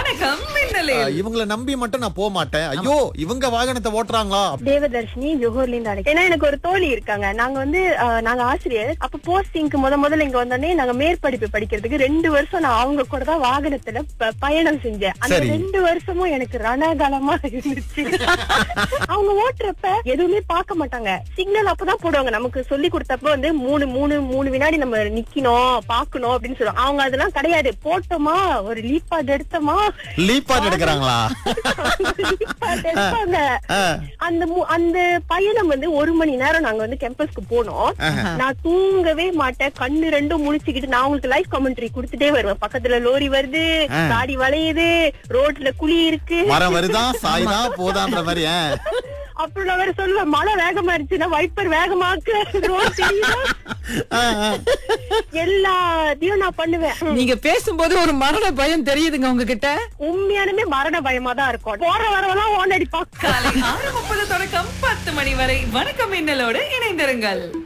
வணக்கம் மின்னலே இவங்கள நம்பி மட்டும் நான் போக மாட்டேன் ஐயோ இவங்க வாகனத்தை ஓட்டுறாங்களா தேவதர்ஷினி ஜோஹர்ல இருந்து அழைக்கிறேன் ஏன்னா எனக்கு ஒரு தோழி இருக்காங்க நாங்க வந்து அஹ், நாங்க ஆசிரியர் அப்ப போஸ்டிங்க்கு முத முதல்ல இங்க வந்தோடனே நாங்க மேற்படிப்பு படிக்கிறதுக்கு ரெண்டு வருஷம் நான் அவங்க கூட தான் வாகனத்துல ப- பயணம் செஞ்சேன் அந்த சரி. ரெண்டு வருஷமும் எனக்கு ரணகலமா இருந்துச்சு அவங்க ஓட்டுறப்ப எதுவுமே பார்க்க மாட்டாங்க சிக்னல் அப்பதான் போடுவாங்க நமக்கு சொல்லி கொடுத்தப்ப வந்து மூணு மூணு மூணு வினாடி நம்ம நிக்கணும் பாக்கணும் அப்படின்னு சொல்லுவாங்க அவங்க அதெல்லாம் கிடையாது போட்டோமா ஒரு லீப்பாட் எடுத்தோமா லீப்பாட் எடுக்கிறாங்களா leapad எடுப்பாங்க ஆ. அந்த மு- அந்த பயணம் வந்து ஒரு மணி நேரம் நாங்க வந்து கேம்பஸ்க்கு போனோம் நான் தூங்கவே மாட்டேன் கண்ணு ரெண்டும் முழிச்சுக்கிட்டு நான் உங்களுக்கு லைவ் கமெண்ட்ரி கொடுத்துட்டே வருவேன் பக்கத்துல லோரி வருது ஆ. காடி வளையுது ரோட்ல குழி இருக்கு மரம் வருதா சாய்தா போதான்ற மாதிரி ஆ. அப்புறம் நான் வேற சொல்லுவேன் மழை வேகமா இருந்துச்சுன்னா வைப்பர் வேகமாக்கு ரோட் தெரியுதா ஆ, ஆ. எல்லாத்தையும் நான் பண்ணுவேன் நீங்க பேசும்போது ஒரு மரண பயம் தெரியுதுங்க உங்ககிட்ட உண்மையானுமே மரண பயமா தான் இருக்கும் போற வரவெல்லாம் ஓன் அடிப்பான் காலை ஆறு முப்பது தொடக்கம் பத்து மணி வரை வணக்கம் மின்னலோடு இணைந்திருங்கள்